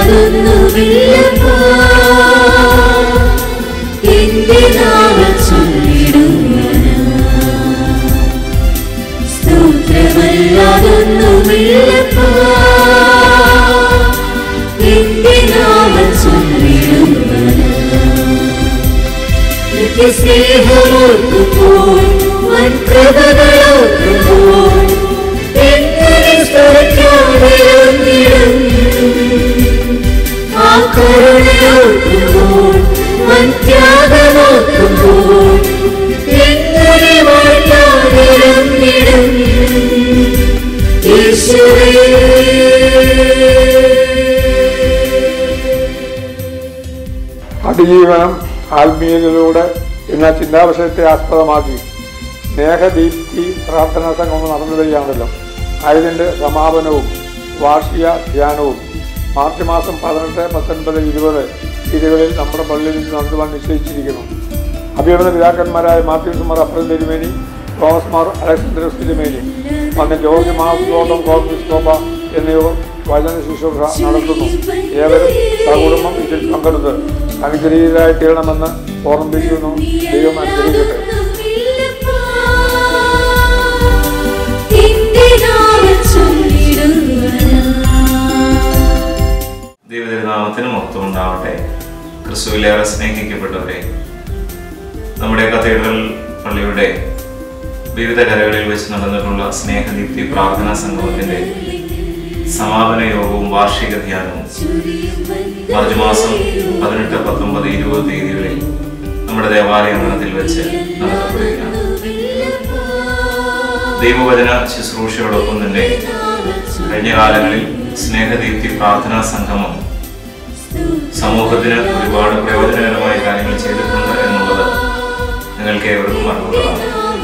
സ്തോത്രമല്ലാതൊന്നുമില്ലപ്പാ എന്റെ നാമം ചൊല്ലിടുവാനാ സ്തോത്രമല്ലാതൊന്നുമില്ലപ്പാ എന്റെ നാമം ചൊല്ലിടുവാനാ നിത്യസ്നേഹമോർക്കുമ്പോൾ വൻ കൃപകളോർക്കുമ്പോൾ എങ്ങനെ സ്തുതിക്കാതിരുന്നിടും ആ കരുണയോർക്കുമ്പോൾ വൻ ത്യാഗമോർക്കുമ്പോൾ എങ്ങനെ വാഴ്ത്താതിരുന്നിടും അതിജീവനം ആത്മീയതയിലൂടെ എന്ന ചിന്താവിഷയത്തെ ആസ്പദമാക്കി സ്നേഹദീപ്തി പ്രാർത്ഥനാ സംഗമം നടന്നു വരികയാണല്ലോ അതിൻ്റെ സമാപനവും വാർഷിക ധ്യാനവും മാർച്ച് മാസം പതിനെട്ട് പത്തൊൻപത് ഇരുപത് തീയതികളിൽ നമ്മുടെ പള്ളിയിൽ നിന്ന് നടത്തുവാൻ നിശ്ചയിച്ചിരിക്കുന്നു അഭിയവന പിതാക്കന്മാരായ മാത്യൂസുമാർ അപ്രൽ തിരുമേനി തോമസ് മാർ അലക്സാണ്ടർ തിരുമേനി പണ്ട് ജോർജ് മാസ്ലോട്ടം കോൺഗ്രസ് കോപ്പ എന്നിവർ വചന ശുശ്രൂഷ നടത്തുന്നു ഏവരും സകുടുംബം ഇതിൽ പങ്കെടുത്ത് അനുഗ്രഹീതരായി തീരണമെന്ന് ഓർമ്മിപ്പിക്കുന്നു ദൈവം അനുഗ്രഹിക്കട്ടെ എന്റെ നാമം ചൊല്ലിടുവാനാ ദൈവതിരുനാമത്തിന് മഹത്വം ഉണ്ടാവട്ടെ ക്രിസ്തുവിലേറെ സ്നേഹിക്കപ്പെട്ടവരെ നമ്മുടെ കത്തീഡ്രൽ പള്ളിയുടെ വിവിധ കരകളിൽ വെച്ച് നടന്നിട്ടുള്ള സ്നേഹദീപ്തി പ്രാർത്ഥനാ സംഗമത്തിന്റെ സമാപന യോഗവും വാർഷിക ധ്യാനവും മാർച്ച് മാസം പതിനെട്ട് പത്തൊമ്പത് ഇരുപത് തീയതികളിൽ നമ്മുടെ ദേവാലയ അങ്കണത്തിൽ വെച്ച് നടത്തപ്പെടുകയാണ് ദൈവവചന ശുശ്രൂഷയോടൊപ്പം തന്നെ കഴിഞ്ഞ കാലങ്ങളിൽ സ്നേഹദീപ്തി പ്രാർത്ഥനാ സംഗമം സമൂഹത്തിന് ഒരുപാട് പ്രയോജനകരമായ കാര്യങ്ങൾ ചെയ്തിട്ടുണ്ട് എന്നുള്ളത് നിങ്ങൾക്ക് ഏവർക്കും അറിവുള്ളതാണ്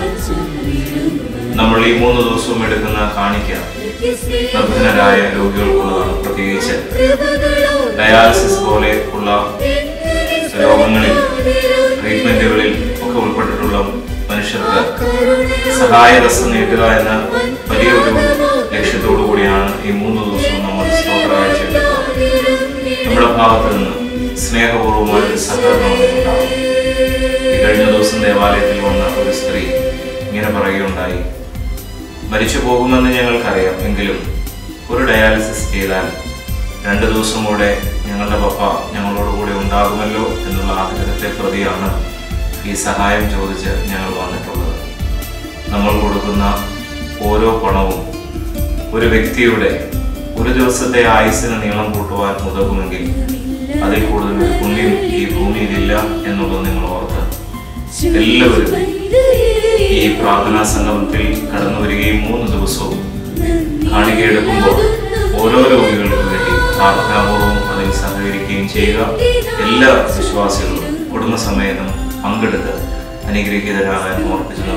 നമ്മൾ ഈ മൂന്ന് ദിവസവും എടുക്കുന്ന കാണിക്ക നിർധനരായ രോഗികൾക്കുള്ളതാണ് പ്രത്യേകിച്ച് ഡയാലിസിസ് പോലെ ഉള്ള രോഗങ്ങളിൽ ട്രീറ്റ്മെന്റുകളിൽ ഒക്കെ ഉൾപ്പെട്ടിട്ടുള്ള മനുഷ്യർക്ക് സഹായഹസ്തം നീട്ടുക എന്ന വലിയൊരു ലക്ഷ്യത്തോടു കൂടിയാണ് ഈ മൂന്ന് ദിവസവും നമ്മൾ സ്തോത്ര കാഴ്ചയെടുക്കുന്നത് നമ്മുടെ ഭാഗത്ത് നിന്ന് സ്നേഹപൂർവമായ ഒരു സഹകരണം ഉണ്ടാകും ഈ കഴിഞ്ഞ ദിവസം ദേവാലയത്തിൽ വന്ന ഒരു സ്ത്രീ ഇങ്ങനെ പറയുകയുണ്ടായി മരിച്ചു പോകുമെന്ന് ഞങ്ങൾക്കറിയാം എങ്കിലും ഒരു ഡയാലിസിസ് ചെയ്താൽ രണ്ട് ദിവസം കൂടെ ഞങ്ങളുടെ പപ്പ ഞങ്ങളോട് കൂടെ ഉണ്ടാകുമല്ലോ എന്നുള്ള ആഗ്രഹത്തെ പ്രതിയാണ് ഈ സഹായം ചോദിച്ച് ഞങ്ങൾ വന്നിട്ടുള്ളത് നമ്മൾ കൊടുക്കുന്ന ഓരോ പണവും ഒരു വ്യക്തിയുടെ ഒരു ദിവസത്തെ ആയുസ്സിന് നീളം കൂട്ടുവാൻ ഉതകുമെങ്കിൽ അതിൽ കൂടുതൽ ഒരു പുണ്യം ഈ ഭൂമിയിലില്ല എന്നുള്ളത് നിങ്ങൾ ഓർത്ത് എല്ലാവരും ഈ പ്രാർത്ഥനാ സംഗമത്തിൽ കടന്നു വരികയും മൂന്ന് ദിവസവും കാണികയെടുക്കുമ്പോൾ ഓരോ രോഗികൾക്ക് വേണ്ടി പ്രാർത്ഥനാപൂർവ്വം അതിൽ സഹകരിക്കുകയും ചെയ്യുക എല്ലാ വിശ്വാസികളും കുടുംബസമേതം പങ്കെടുത്ത് അനുഗ്രഹീതരാകാൻ ഓർപ്പിച്ചു